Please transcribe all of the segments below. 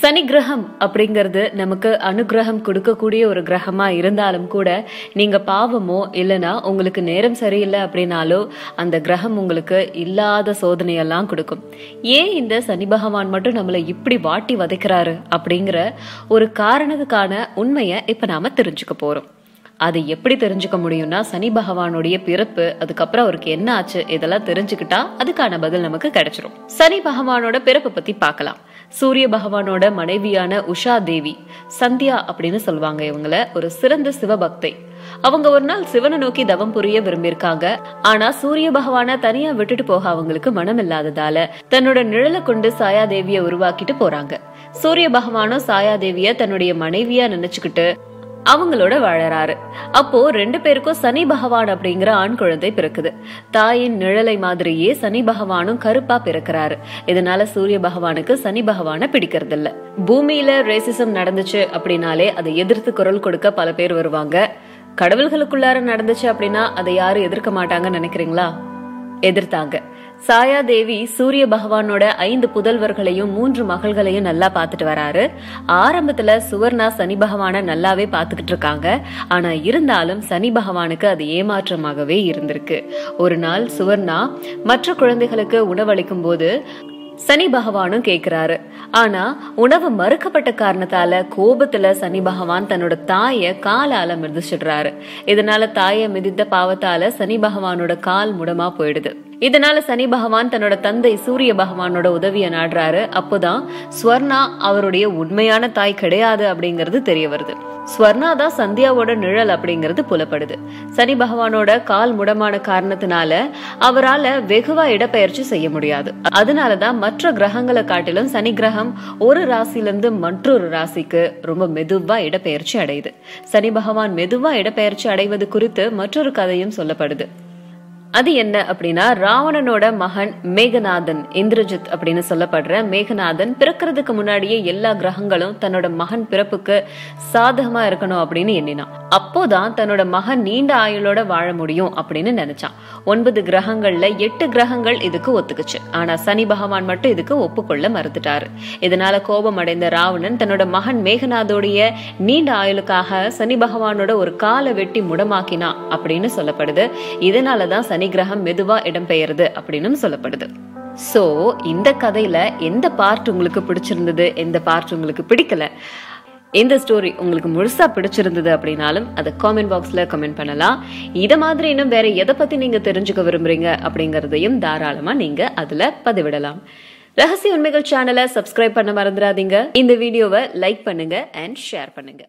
சனி கிரகம் அப்படிங்கிறது நமக்கு அனுகிரகம் கொடுக்கக்கூடிய ஒரு கிரகமா இருந்தாலும் கூட நீங்க பாவமோ இல்லனா உங்களுக்கு நேரம் சரியில்லை அப்படின்னாலோ அந்த கிரகம் உங்களுக்கு இல்லாத சோதனையெல்லாம் கொடுக்கும் ஏன் இந்த சனி பகவான் மட்டும் நம்மளை இப்படி வாட்டி வதைக்கிறாரு அப்படிங்கிற ஒரு காரணத்துக்கான உண்மையை இப்ப நாம தெரிஞ்சுக்க போறோம் அது எப்படி தெரிஞ்சுக்க முடியும்னா சனி பகவானுடைய பிறப்பு அதுக்கப்புறம் அவருக்கு என்ன ஆச்சு இதெல்லாம் தெரிஞ்சுக்கிட்டா அதுக்கான பதில் நமக்கு கிடைச்சிரும் சனி பகவானோட பிறப்பு பத்தி பார்க்கலாம் சூரிய பகவானோட மனைவியான உஷா தேவி சந்தியா அப்படின்னு சொல்லுவாங்க இவங்கள ஒரு சிறந்த சிவபக்தை அவங்க ஒரு நாள் சிவனை நோக்கி தவம் புரிய விரும்பியிருக்காங்க ஆனா சூரிய பகவான தனியா விட்டுட்டு போக அவங்களுக்கு மனம் இல்லாததால தன்னோட நிழலை கொண்டு சாயாதேவிய உருவாக்கிட்டு போறாங்க சூரிய பகவானும் சாயாதேவிய தன்னுடைய மனைவியா நினைச்சுக்கிட்டு அவங்களோட வாழறாரு அப்போ ரெண்டு பேருக்கும் சனி பகவான் அப்படிங்கிற ஆண் குழந்தை பிறக்குது தாயின் நிழலை மாதிரியே சனி பகவானும் கருப்பா பிறக்கிறாரு இதனால சூரிய பகவானுக்கு சனி பகவான பிடிக்கிறது இல்ல பூமியில ரேசிசம் நடந்துச்சு அப்படின்னாலே அதை எதிர்த்து குரல் கொடுக்க பல பேர் வருவாங்க கடவுள்களுக்குள்ளார நடந்துச்சு அப்படின்னா அதை யாரும் எதிர்க்க மாட்டாங்கன்னு நினைக்கிறீங்களா எதிர்த்தாங்க சாயாதேவி சூரிய பகவானோட ஐந்து புதல்வர்களையும் மூன்று மகள்களையும் நல்லா பார்த்துட்டு வராரு ஆரம்பத்துல சுவர்ணா சனி பகவான நல்லாவே பார்த்துக்கிட்டு இருக்காங்க ஆனா இருந்தாலும் சனி பகவானுக்கு அது ஏமாற்றமாகவே இருந்திருக்கு ஒரு நாள் சுவர்ணா மற்ற குழந்தைகளுக்கு உணவளிக்கும் போது சனி பகவானும் கேக்குறாரு ஆனா உணவு மறுக்கப்பட்ட காரணத்தால கோபத்துல சனி பகவான் தன்னோட தாய காலால மிதிச்சிடுறாரு இதனால தாய மிதித்த பாவத்தால சனி பகவானோட கால் முடமா போயிடுது இதனால சனி பகவான் தன்னோட தந்தை சூரிய பகவானோட உதவியை நாடுறாரு அப்போதான் ஸ்வர்ணா அவருடைய உண்மையான தாய் கிடையாது அப்படிங்கிறது தெரிய வருது ஸ்வர்ணா தான் சந்தியாவோட நிழல் அப்படிங்கிறது புலப்படுது சனி பகவானோட கால் முடமான காரணத்தினால அவரால வெகுவா இடப்பெயர்ச்சி செய்ய முடியாது அதனாலதான் மற்ற கிரகங்களை காட்டிலும் சனி கிரகம் ஒரு ராசியிலிருந்து மற்றொரு ராசிக்கு ரொம்ப மெதுவா இடப்பெயர்ச்சி அடையுது சனி பகவான் மெதுவா இடப்பெயர்ச்சி அடைவது குறித்து மற்றொரு கதையும் சொல்லப்படுது அது என்ன அப்படின்னா ராவணனோட மகன் மேகநாதன் இந்திரஜித் அப்படின்னு சொல்லப்படுற மேகநாதன் பிறக்கிறதுக்கு முன்னாடியே எல்லா கிரகங்களும் தன்னோட மகன் பிறப்புக்கு சாதகமா இருக்கணும் அப்படின்னு எண்ணினான் அப்போதான் தன்னோட மகன் நீண்ட ஆயுளோட வாழ முடியும் அப்படின்னு நினைச்சான் ஒன்பது கிரகங்கள்ல எட்டு கிரகங்கள் இதுக்கு ஒத்துக்குச்சு ஆனா சனி பகவான் மட்டும் இதுக்கு ஒப்புக்கொள்ள மறுத்துட்டாரு இதனால கோபம் அடைந்த ராவணன் தன்னோட மகன் மேகநாதோடைய நீண்ட ஆயுளுக்காக சனி பகவானோட ஒரு காலை வெட்டி முடமாக்கினான் அப்படின்னு சொல்லப்படுது இதனாலதான் சனி கிரகம் மெதுவா இடம்பெயருது அப்படின்னு சொல்லப்படுது சோ இந்த கதையில எந்த பார்ட் உங்களுக்கு பிடிச்சிருந்தது எந்த பார்ட் உங்களுக்கு பிடிக்கல இந்த ஸ்டோரி உங்களுக்கு முழுசா பிடிச்சிருந்தது அப்படின்னாலும் அதை காமெண்ட் பாக்ஸ்ல கமெண்ட் பண்ணலாம் இத மாதிரி இன்னும் வேற எதை பத்தி நீங்க தெரிஞ்சுக்க விரும்புறீங்க அப்படிங்கறதையும் தாராளமா நீங்க அதுல பதிவிடலாம் ரகசிய உண்மைகள் சேனலை சப்ஸ்கிரைப் பண்ண மறந்துடாதீங்க இந்த வீடியோவை லைக் பண்ணுங்க அண்ட் ஷேர் பண்ணுங்க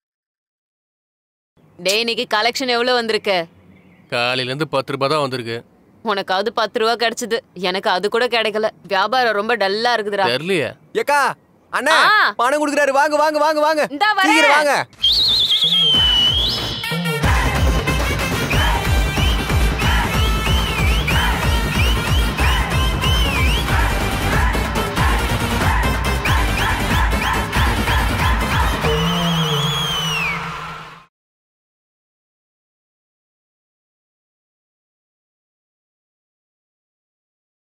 டே இன்னைக்கு கலெக்ஷன் எவ்வளவு வந்திருக்கு காலையில இருந்து பத்து ரூபாய் தான் வந்திருக்கு உனக்காவது பத்து ரூபா கிடைச்சது எனக்கு அது கூட கிடைக்கல வியாபாரம் ரொம்ப டல்லா இருக்குதுடா தெரியலையே ஏக்கா அண்ணா ஆ. பணம் கொடுக்குறாரு வாங்க வாங்க வாங்க வாங்க இந்தா வரேன். சீக்கிரம் வாங்க